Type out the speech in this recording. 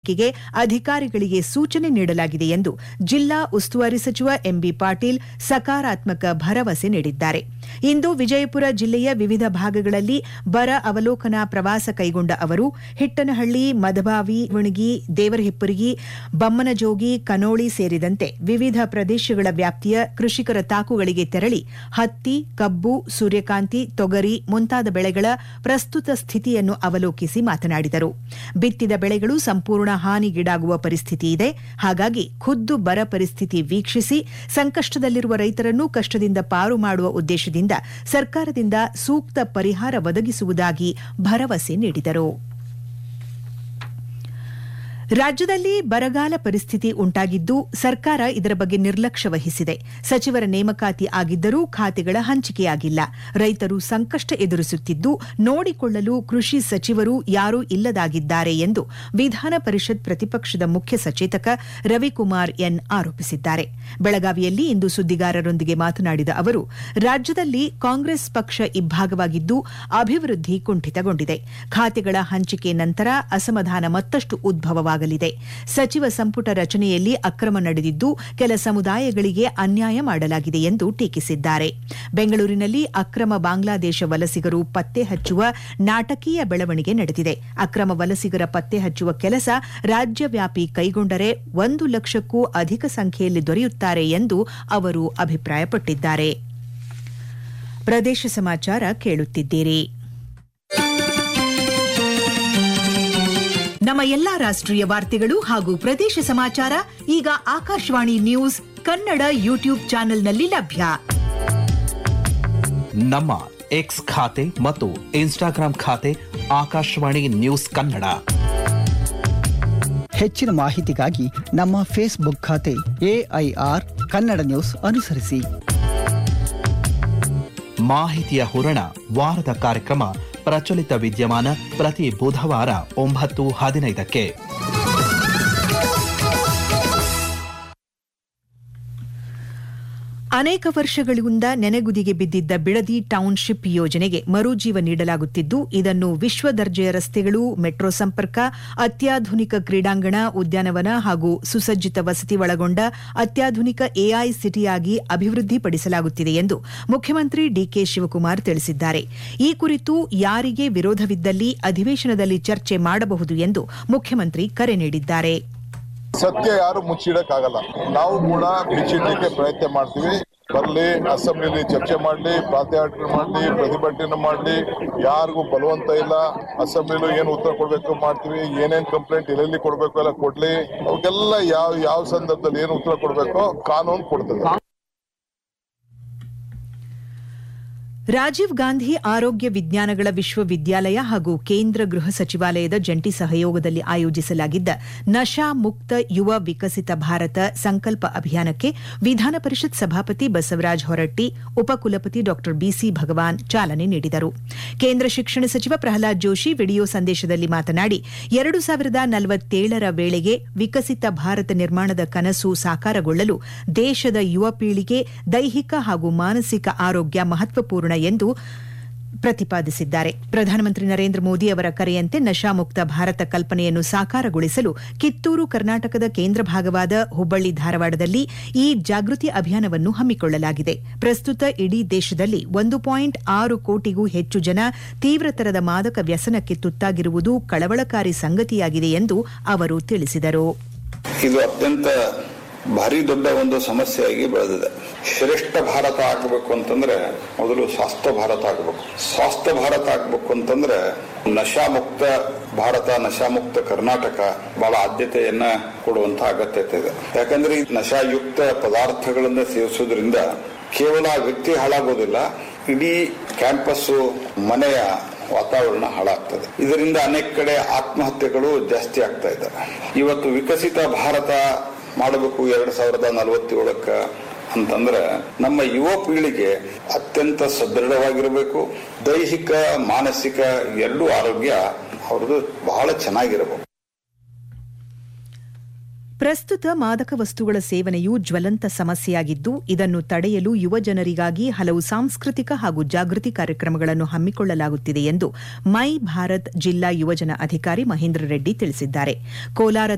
ತನಿಖೆಗೆ ಅಧಿಕಾರಿಗಳಿಗೆ ಸೂಚನೆ ನೀಡಲಾಗಿದೆ ಎಂದು ಜಿಲ್ಲಾ ಉಸ್ತುವಾರಿ ಸಚಿವ ಎಂಬಿ ಪಾಟೀಲ್ ಸಕಾರಾತ್ಮಕ ಭರವಸೆ ನೀಡಿದ್ದಾರೆ ಇಂದು ವಿಜಯಪುರ ಜಿಲ್ಲೆಯ ವಿವಿಧ ಭಾಗಗಳಲ್ಲಿ ಬರ ಅವಲೋಕನ ಪ್ರವಾಸ ಕೈಗೊಂಡ ಅವರು ಹಿಟ್ಟನಹಳ್ಳಿ ಮದಬಾವಿ ಹುಣಗಿ ದೇವರಹಿಪ್ಪುರಗಿ ಬಮ್ಮನಜೋಗಿ ಕನೋಳಿ ಸೇರಿದಂತೆ ವಿವಿಧ ಪ್ರದೇಶಗಳ ವ್ಯಾಪ್ತಿಯ ಕೃಷಿಕರ ತಾಕುಗಳಿಗೆ ತೆರಳಿ ಹತ್ತಿ ಕಬ್ಬು ಸೂರ್ಯಕಾಂತಿ ತೊಗರಿ ಮುಂತಾದ ಬೆಳೆಗಳ ಪ್ರಸ್ತುತ ಸ್ಥಿತಿಯನ್ನು ಅವಲೋಕಿಸಿ ಮಾತನಾಡಿದರು ಬಿತ್ತಿದ ಬೆಳೆಗಳು ಸಂಪೂರ್ಣ ಹಾನಿಗೀಡಾಗುವ ಪರಿಸ್ಥಿತಿ ಇದೆ ಹಾಗಾಗಿ ಖುದ್ದು ಬರ ಪರಿಸ್ಥಿತಿ ವೀಕ್ಷಿಸಿ ಸಂಕಷ್ಟದಲ್ಲಿರುವ ರೈತರನ್ನು ಕಷ್ಟದಿಂದ ಪಾರು ಮಾಡುವ ಉದ್ದೇಶದಿಂದ ಸರ್ಕಾರದಿಂದ ಸೂಕ್ತ ಪರಿಹಾರ ಒದಗಿಸುವುದಾಗಿ ಭರವಸೆ ನೀಡಿದರು ರಾಜ್ಯದಲ್ಲಿ ಬರಗಾಲ ಪರಿಸ್ಥಿತಿ ಉಂಟಾಗಿದ್ದು ಸರ್ಕಾರ ಇದರ ಬಗ್ಗೆ ನಿರ್ಲಕ್ಷ್ಯ ವಹಿಸಿದೆ ಸಚಿವರ ನೇಮಕಾತಿ ಆಗಿದ್ದರೂ ಖಾತೆಗಳ ಹಂಚಿಕೆಯಾಗಿಲ್ಲ ರೈತರು ಸಂಕಷ್ಟ ಎದುರಿಸುತ್ತಿದ್ದು ನೋಡಿಕೊಳ್ಳಲು ಕೃಷಿ ಸಚಿವರು ಯಾರೂ ಇಲ್ಲದಾಗಿದ್ದಾರೆ ಎಂದು ವಿಧಾನ ಪರಿಷತ್ ಪ್ರತಿಪಕ್ಷದ ಮುಖ್ಯ ಸಚೇತಕ ರವಿಕುಮಾರ್ ಎನ್ ಆರೋಪಿಸಿದ್ದಾರೆ ಬೆಳಗಾವಿಯಲ್ಲಿ ಇಂದು ಸುದ್ದಿಗಾರರೊಂದಿಗೆ ಮಾತನಾಡಿದ ಅವರು ರಾಜ್ಯದಲ್ಲಿ ಕಾಂಗ್ರೆಸ್ ಪಕ್ಷ ಇಬ್ಬಾಗವಾಗಿದ್ದು ಅಭಿವೃದ್ಧಿ ಕುಂಠಿತಗೊಂಡಿದೆ ಖಾತೆಗಳ ಹಂಚಿಕೆ ನಂತರ ಅಸಮಾಧಾನ ಮತ್ತಷ್ಟು ಉದ್ಭವವಾಗಿದೆ ಸಚಿವ ಸಂಪುಟ ರಚನೆಯಲ್ಲಿ ಅಕ್ರಮ ನಡೆದಿದ್ದು ಕೆಲ ಸಮುದಾಯಗಳಿಗೆ ಅನ್ಯಾಯ ಮಾಡಲಾಗಿದೆ ಎಂದು ಟೀಕಿಸಿದ್ದಾರೆ ಬೆಂಗಳೂರಿನಲ್ಲಿ ಅಕ್ರಮ ಬಾಂಗ್ಲಾದೇಶ ವಲಸಿಗರು ಪತ್ತೆ ಹಚ್ಚುವ ನಾಟಕೀಯ ಬೆಳವಣಿಗೆ ನಡೆದಿದೆ ಅಕ್ರಮ ವಲಸಿಗರ ಪತ್ತೆ ಹಚ್ಚುವ ಕೆಲಸ ರಾಜ್ಯವ್ಯಾಪಿ ಕೈಗೊಂಡರೆ ಒಂದು ಲಕ್ಷಕ್ಕೂ ಅಧಿಕ ಸಂಖ್ಯೆಯಲ್ಲಿ ದೊರೆಯುತ್ತಾರೆ ಎಂದು ಅವರು ಅಭಿಪ್ರಾಯಪಟ್ಟಿದ್ದಾರೆ ಪ್ರದೇಶ ಸಮಾಚಾರ ಕೇಳುತ್ತಿದ್ದೀರಿ ನಮ್ಮ ಎಲ್ಲಾ ರಾಷ್ಟ್ರೀಯ ವಾರ್ತೆಗಳು ಹಾಗೂ ಪ್ರದೇಶ ಸಮಾಚಾರ ಈಗ ಆಕಾಶವಾಣಿ ನ್ಯೂಸ್ ಕನ್ನಡ ಯೂಟ್ಯೂಬ್ ಚಾನೆಲ್ನಲ್ಲಿ ಲಭ್ಯ ನಮ್ಮ ಎಕ್ಸ್ ಖಾತೆ ಮತ್ತು ಇನ್ಸ್ಟಾಗ್ರಾಂ ಖಾತೆ ಆಕಾಶವಾಣಿ ನ್ಯೂಸ್ ಕನ್ನಡ ಹೆಚ್ಚಿನ ಮಾಹಿತಿಗಾಗಿ ನಮ್ಮ ಫೇಸ್ಬುಕ್ ಖಾತೆ ಎಐಆರ್ ಕನ್ನಡ ನ್ಯೂಸ್ ಅನುಸರಿಸಿ ಮಾಹಿತಿಯ ಹೂರಣ ವಾರದ ಕಾರ್ಯಕ್ರಮ ಪ್ರಚಲಿತ ವಿದ್ಯಮಾನ ಪ್ರತಿ ಬುಧವಾರ ಒಂಬತ್ತು ಹದಿನೈದಕ್ಕೆ ಅನೇಕ ವರ್ಷಗಳಿಂದ ನೆನೆಗುದಿಗೆ ಬಿದ್ದಿದ್ದ ಬಿಡದಿ ಟೌನ್ಶಿಪ್ ಯೋಜನೆಗೆ ಮರುಜೀವ ನೀಡಲಾಗುತ್ತಿದ್ದು ಇದನ್ನು ವಿಶ್ವ ದರ್ಜೆಯ ರಸ್ತೆಗಳು ಮೆಟ್ರೋ ಸಂಪರ್ಕ ಅತ್ಯಾಧುನಿಕ ಕ್ರೀಡಾಂಗಣ ಉದ್ಯಾನವನ ಹಾಗೂ ಸುಸಜ್ಜಿತ ವಸತಿ ಒಳಗೊಂಡ ಅತ್ಯಾಧುನಿಕ ಎಐ ಸಿಟಿಯಾಗಿ ಅಭಿವೃದ್ಧಿಪಡಿಸಲಾಗುತ್ತಿದೆ ಎಂದು ಮುಖ್ಯಮಂತ್ರಿ ಡಿಕೆ ಶಿವಕುಮಾರ್ ತಿಳಿಸಿದ್ದಾರೆ ಈ ಕುರಿತು ಯಾರಿಗೆ ವಿರೋಧವಿದ್ದಲ್ಲಿ ಅಧಿವೇಶನದಲ್ಲಿ ಚರ್ಚೆ ಮಾಡಬಹುದು ಎಂದು ಮುಖ್ಯಮಂತ್ರಿ ಕರೆ ನೀಡಿದ್ದಾರೆ ಸತ್ಯ ಯಾರು ಮುಚ್ಚಿಡಕ್ಕಾಗಲ್ಲ ನಾವು ಕೂಡ ಬಿಚ್ಚಿಡ್ಲಿಕ್ಕೆ ಪ್ರಯತ್ನ ಮಾಡ್ತೀವಿ ಬರ್ಲಿ ಅಸೆಂಬ್ಲಿಲಿ ಚರ್ಚೆ ಮಾಡ್ಲಿ ಪಾದಯಾತ್ರೆ ಮಾಡ್ಲಿ ಪ್ರತಿಭಟನೆ ಮಾಡ್ಲಿ ಯಾರಿಗೂ ಬಲವಂತ ಇಲ್ಲ ಅಸೆಂಬ್ಲಿಲು ಏನ್ ಉತ್ತರ ಕೊಡ್ಬೇಕು ಮಾಡ್ತೀವಿ ಏನೇನ್ ಕಂಪ್ಲೇಂಟ್ ಎಲ್ಲೆಲ್ಲಿ ಕೊಡ್ಬೇಕು ಎಲ್ಲ ಕೊಡ್ಲಿ ಅವಕ್ಕೆಲ್ಲ ಯಾವ ಯಾವ ಸಂದರ್ಭದಲ್ಲಿ ಏನ್ ಉತ್ತರ ಕೊಡ್ಬೇಕೋ ಕಾನೂನು ಕೊಡ್ತದೆ ರಾಜೀವ್ ಗಾಂಧಿ ಆರೋಗ್ಯ ವಿಜ್ಞಾನಗಳ ವಿಶ್ವವಿದ್ಯಾಲಯ ಹಾಗೂ ಕೇಂದ್ರ ಗೃಹ ಸಚಿವಾಲಯದ ಜಂಟಿ ಸಹಯೋಗದಲ್ಲಿ ಆಯೋಜಿಸಲಾಗಿದ್ದ ನಶಾ ಮುಕ್ತ ಯುವ ವಿಕಸಿತ ಭಾರತ ಸಂಕಲ್ಪ ಅಭಿಯಾನಕ್ಕೆ ವಿಧಾನ ಪರಿಷತ್ ಸಭಾಪತಿ ಬಸವರಾಜ ಹೊರಟ್ಟಿ ಉಪಕುಲಪತಿ ಡಾ ಬಿಸಿ ಭಗವಾನ್ ಚಾಲನೆ ನೀಡಿದರು ಕೇಂದ್ರ ಶಿಕ್ಷಣ ಸಚಿವ ಪ್ರಹ್ಲಾದ್ ಜೋಶಿ ವಿಡಿಯೋ ಸಂದೇಶದಲ್ಲಿ ಮಾತನಾಡಿ ಎರಡು ಸಾವಿರದ ನಲವತ್ತೇಳರ ವೇಳೆಗೆ ವಿಕಸಿತ ಭಾರತ ನಿರ್ಮಾಣದ ಕನಸು ಸಾಕಾರಗೊಳ್ಳಲು ದೇಶದ ಯುವ ಪೀಳಿಗೆ ದೈಹಿಕ ಹಾಗೂ ಮಾನಸಿಕ ಆರೋಗ್ಯ ಮಹತ್ವಪೂರ್ಣ ಎಂದು ಪ್ರತಿಪಾದಿಸಿದ್ದಾರೆ ಪ್ರಧಾನಮಂತ್ರಿ ನರೇಂದ್ರ ಮೋದಿ ಅವರ ಕರೆಯಂತೆ ನಶಾಮುಕ್ತ ಭಾರತ ಕಲ್ಪನೆಯನ್ನು ಸಾಕಾರಗೊಳಿಸಲು ಕಿತ್ತೂರು ಕರ್ನಾಟಕದ ಕೇಂದ್ರ ಭಾಗವಾದ ಹುಬ್ಬಳ್ಳಿ ಧಾರವಾಡದಲ್ಲಿ ಈ ಜಾಗೃತಿ ಅಭಿಯಾನವನ್ನು ಹಮ್ಮಿಕೊಳ್ಳಲಾಗಿದೆ ಪ್ರಸ್ತುತ ಇಡೀ ದೇಶದಲ್ಲಿ ಒಂದು ಪಾಯಿಂಟ್ ಆರು ಕೋಟಿಗೂ ಹೆಚ್ಚು ಜನ ತೀವ್ರತರದ ಮಾದಕ ವ್ಯಸನಕ್ಕೆ ತುತ್ತಾಗಿರುವುದು ಕಳವಳಕಾರಿ ಸಂಗತಿಯಾಗಿದೆ ಎಂದು ಅವರು ತಿಳಿಸಿದರು ಇದು ಅತ್ಯಂತ ಭಾರಿ ದೊಡ್ಡ ಒಂದು ಸಮಸ್ಯೆಯಾಗಿ ಬೆಳೆದಿದೆ ಶ್ರೇಷ್ಠ ಭಾರತ ಆಗಬೇಕು ಅಂತಂದ್ರೆ ಮೊದಲು ಸ್ವಾಸ್ಥ್ಯ ಭಾರತ ಆಗಬೇಕು ಸ್ವಾಸ್ಥ್ಯ ಭಾರತ ಆಗಬೇಕು ಅಂತಂದ್ರೆ ನಶಾಮುಕ್ತ ಭಾರತ ನಶಾಮುಕ್ತ ಕರ್ನಾಟಕ ಬಹಳ ಆದ್ಯತೆಯನ್ನ ಕೊಡುವಂತ ಅಗತ್ಯತೆ ಇದೆ ಯಾಕಂದ್ರೆ ಈ ನಶಾಯುಕ್ತ ಪದಾರ್ಥಗಳನ್ನ ಸೇವಿಸೋದ್ರಿಂದ ಕೇವಲ ವ್ಯಕ್ತಿ ಹಾಳಾಗೋದಿಲ್ಲ ಇಡೀ ಕ್ಯಾಂಪಸ್ಸು ಮನೆಯ ವಾತಾವರಣ ಹಾಳಾಗ್ತದೆ ಇದರಿಂದ ಅನೇಕ ಕಡೆ ಆತ್ಮಹತ್ಯೆಗಳು ಜಾಸ್ತಿ ಆಗ್ತಾ ಇದ್ದಾವೆ ಇವತ್ತು ವಿಕಸಿತ ಭಾರತ ಮಾಡಬೇಕು ಎರಡ್ ಸಾವಿರದ ನಲವತ್ತೇಳಕ್ಕ ಅಂತಂದ್ರೆ ನಮ್ಮ ಯುವ ಪೀಳಿಗೆ ಅತ್ಯಂತ ಸದೃಢವಾಗಿರಬೇಕು ದೈಹಿಕ ಮಾನಸಿಕ ಎರಡೂ ಆರೋಗ್ಯ ಅವ್ರದ್ದು ಬಹಳ ಚೆನ್ನಾಗಿರಬೇಕು ಪ್ರಸ್ತುತ ಮಾದಕ ವಸ್ತುಗಳ ಸೇವನೆಯು ಜ್ವಲಂತ ಸಮಸ್ಯೆಯಾಗಿದ್ದು ಇದನ್ನು ತಡೆಯಲು ಯುವ ಜನರಿಗಾಗಿ ಹಲವು ಸಾಂಸ್ಕೃತಿಕ ಹಾಗೂ ಜಾಗೃತಿ ಕಾರ್ಯಕ್ರಮಗಳನ್ನು ಹಮ್ಮಿಕೊಳ್ಳಲಾಗುತ್ತಿದೆ ಎಂದು ಮೈ ಭಾರತ್ ಜಿಲ್ಲಾ ಯುವಜನ ಅಧಿಕಾರಿ ಮಹೇಂದ್ರ ರೆಡ್ಡಿ ತಿಳಿಸಿದ್ದಾರೆ ಕೋಲಾರ